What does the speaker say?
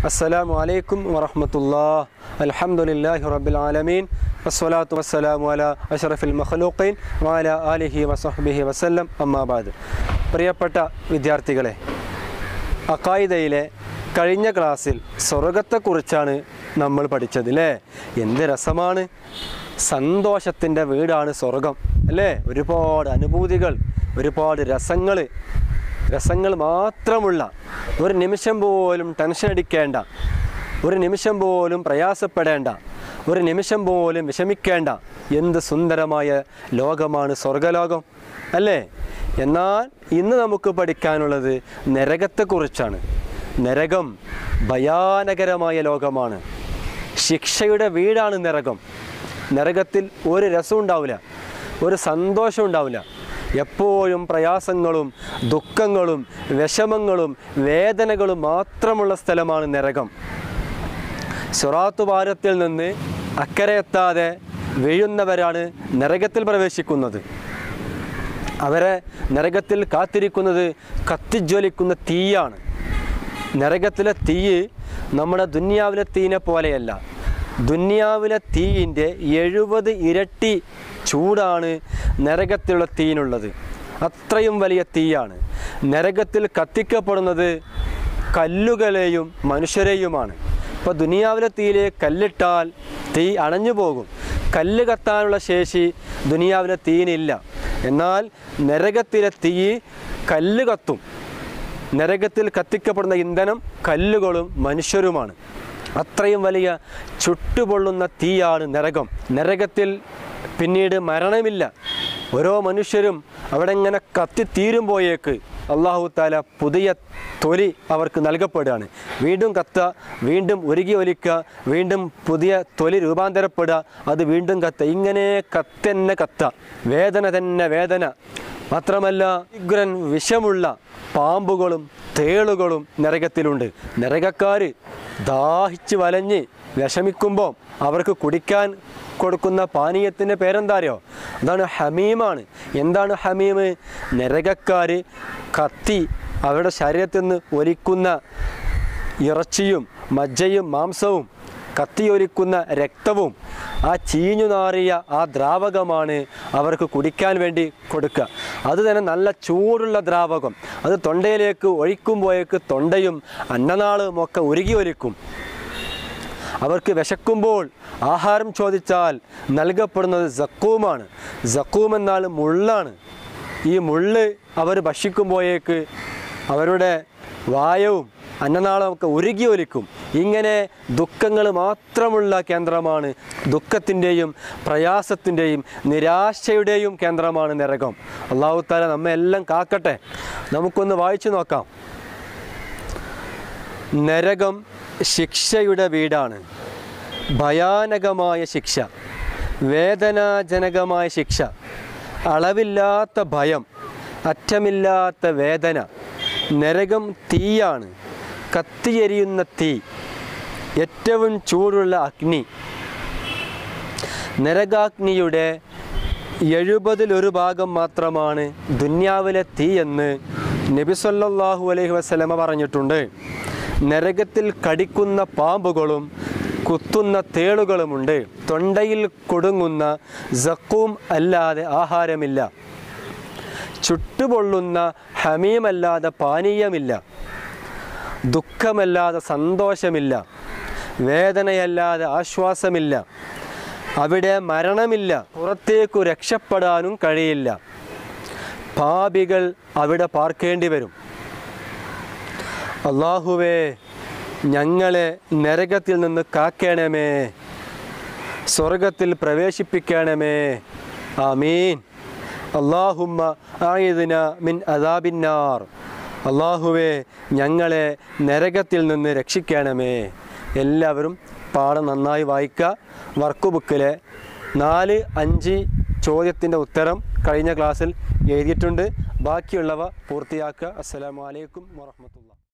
അസ്സലാമു അലൈക്കും വറഹ്മത്തുള്ളാ അൽഹംദുലില്ലാഹി റബ്ബിൽ ആലമീൻ വസ്സലാത്തു വസ്സലാമു അലാ അഷ്റഫിൽ മഖ്ലൂഖീൻ വഅല ആലിഹി വസഹ്ബിഹി വസല്ലം അമ്മാ ബാദ് പ്രിയപ്പെട്ട വിദ്യാർത്ഥികളെ അക്കായിദയിലെ കഴിഞ്ഞ ക്ലാസ്സിൽ സ്വർഗത്തെക്കുറിച്ചാണ് നമ്മൾ പഠിച്ചത് അല്ലേ എന്ത് രസമാണ് സന്തോഷത്തിൻ്റെ വീടാണ് സ്വർഗം അല്ലേ ഒരുപാട് അനുഭൂതികൾ ഒരുപാട് രസങ്ങൾ രസങ്ങൾ മാത്രമുള്ള ഒരു നിമിഷം പോലും ടെൻഷൻ അടിക്കേണ്ട ഒരു നിമിഷം പോലും പ്രയാസപ്പെടേണ്ട ഒരു നിമിഷം പോലും വിഷമിക്കേണ്ട എന്ത് സുന്ദരമായ ലോകമാണ് സ്വർഗലോകം അല്ലേ എന്നാൽ ഇന്ന് നമുക്ക് പഠിക്കാനുള്ളത് നരകത്തെക്കുറിച്ചാണ് നരകം ഭയാനകരമായ ലോകമാണ് ശിക്ഷയുടെ വീടാണ് നരകം നരകത്തിൽ ഒരു രസം ഉണ്ടാവില്ല ഒരു സന്തോഷം ഉണ്ടാവില്ല എപ്പോഴും പ്രയാസങ്ങളും ദുഃഖങ്ങളും വിഷമങ്ങളും വേദനകളും മാത്രമുള്ള സ്ഥലമാണ് നരകം സുറാത്തു ഭാരത്തിൽ നിന്ന് അക്കരെ എത്താതെ വീഴുന്നവരാണ് നരകത്തിൽ പ്രവേശിക്കുന്നത് അവരെ നരകത്തിൽ കാത്തിരിക്കുന്നത് കത്തിജ്വലിക്കുന്ന തീയാണ് നരകത്തിലെ തീ നമ്മുടെ ദുന്യാവിലെ തീനെ പോലെയല്ല ദുന്യാവിലെ തീയിൻ്റെ എഴുപത് ഇരട്ടി ചൂടാണ് നരകത്തിലുള്ള തീയിനുള്ളത് അത്രയും വലിയ തീയാണ് നരകത്തിൽ കത്തിക്കപ്പെടുന്നത് കല്ലുകളെയും മനുഷ്യരെയുമാണ് ഇപ്പോൾ ദുനിയാവിലെ തീയിലെ കല്ലിട്ടാൽ തീ അണഞ്ഞു പോകും കല്ല് കത്താനുള്ള ശേഷി ദുനിയാവിലെ തീയിനില്ല എന്നാൽ നരകത്തിലെ തീ കല്ല് കത്തും നരകത്തിൽ കത്തിക്കപ്പെടുന്ന ഇന്ധനം കല്ലുകളും മനുഷ്യരുമാണ് അത്രയും വലിയ ചുട്ടുപൊള്ളുന്ന തീയാണ് നരകം നരകത്തിൽ പിന്നീട് മരണമില്ല ഓരോ മനുഷ്യരും അവിടെ ഇങ്ങനെ കത്തിത്തീരുമ്പോയേക്ക് അള്ളാഹു താല പുതിയ തൊലി അവർക്ക് നൽകപ്പെടുകയാണ് വീണ്ടും കത്ത വീണ്ടും ഒരുകി ഒലിക്കുക വീണ്ടും പുതിയ തൊലി രൂപാന്തരപ്പെടുക അത് വീണ്ടും കത്ത ഇങ്ങനെ കത്തന്നെ കത്ത വേദന തന്നെ വേദന മാത്രമല്ല ഉഗ്രൻ വിഷമുള്ള പാമ്പുകളും തേളുകളും നരകത്തിലുണ്ട് നരകക്കാർ ദാഹിച്ച് വലഞ്ഞ് വിഷമിക്കുമ്പോൾ അവർക്ക് കുടിക്കാൻ കൊടുക്കുന്ന പാനീയത്തിൻ്റെ പേരെന്താ അറിയോ അതാണ് ഹമീമാണ് എന്താണ് ഹമീം നരകക്കാർ കത്തി അവരുടെ ശരീരത്തിൽ നിന്ന് ഒലിക്കുന്ന ഇറച്ചിയും മജ്ജയും മാംസവും കത്തിയൊലിക്കുന്ന രക്തവും ആ ചീഞ്ഞു നാറിയ ആ ദ്രാവകമാണ് അവർക്ക് കുടിക്കാൻ വേണ്ടി കൊടുക്കുക അത് തന്നെ നല്ല ചൂടുള്ള ദ്രാവകം അത് തൊണ്ടയിലേക്ക് ഒഴിക്കുമ്പോഴേക്ക് തൊണ്ടയും അന്നനാളും ഒക്കെ ഉരുകി ഒലിക്കും അവർക്ക് വിശക്കുമ്പോൾ ആഹാരം ചോദിച്ചാൽ നൽകപ്പെടുന്നത് ജക്കൂമാണ് ജക്കൂം എന്നാൽ മുള്ളാണ് ഈ മുള്ള് അവർ ഭക്ഷിക്കുമ്പോഴേക്ക് അവരുടെ വായവും അന്നനാളമൊക്കെ ഉരുകി ഒലിക്കും ഇങ്ങനെ ദുഃഖങ്ങൾ മാത്രമുള്ള കേന്ദ്രമാണ് ദുഃഖത്തിൻ്റെയും പ്രയാസത്തിൻ്റെയും നിരാശയുടെയും കേന്ദ്രമാണ് നരകം അള്ളാഹു താല നമ്മെ എല്ലാം കാക്കട്ടെ നമുക്കൊന്ന് വായിച്ചു നോക്കാം നരകം ശിക്ഷയുടെ വീടാണ് ഭയാനകമായ ശിക്ഷ വേദനാജനകമായ ശിക്ഷ അളവില്ലാത്ത ഭയം അറ്റമില്ലാത്ത വേദന നരകം തീയാണ് കത്തിയെരിയുന്ന തീ ഏറ്റവും ചൂടുള്ള അഗ്നി നരകാഗ്നിയുടെ എഴുപതിലൊരു ഭാഗം മാത്രമാണ് ദുന്യാവിലെ തീ എന്ന് നബിസൊല്ലാഹു അലൈഹി വസ്ലമ പറഞ്ഞിട്ടുണ്ട് നരകത്തിൽ കടിക്കുന്ന പാമ്പുകളും കുത്തുന്ന തേളുകളുമുണ്ട് തൊണ്ടയിൽ കൊടുങ്ങുന്ന ജക്കൂം അല്ലാതെ ആഹാരമില്ല ചുട്ടുപൊള്ളുന്ന ഹമീമല്ലാതെ പാനീയമില്ല ദുഃഖമല്ലാതെ സന്തോഷമില്ല വേദനയല്ലാതെ ആശ്വാസമില്ല അവിടെ മരണമില്ല പുറത്തേക്കു രക്ഷപ്പെടാനും കഴിയില്ല പാപികൾ അവിടെ പാർക്കേണ്ടി വരും അള്ളാഹുവേ ഞങ്ങളെ നരകത്തിൽ നിന്ന് കാക്കണമേ സ്വർഗത്തിൽ പ്രവേശിപ്പിക്കണമേ ആമീൻ അള്ളാഹുമ്മ ആയതിന മിൻ അദാബിന്നാർ അള്ളാഹുവേ ഞങ്ങളെ നരകത്തിൽ നിന്ന് രക്ഷിക്കണമേ എല്ലാവരും പാഠം നന്നായി വായിക്കുക വർക്ക് ബുക്കിലെ നാല് അഞ്ച് ചോദ്യത്തിൻ്റെ ഉത്തരം കഴിഞ്ഞ ക്ലാസ്സിൽ എഴുതിയിട്ടുണ്ട് ബാക്കിയുള്ളവ പൂർത്തിയാക്കുക അസ്സലാമു അലൈക്കും വറഹമത്തുള്ള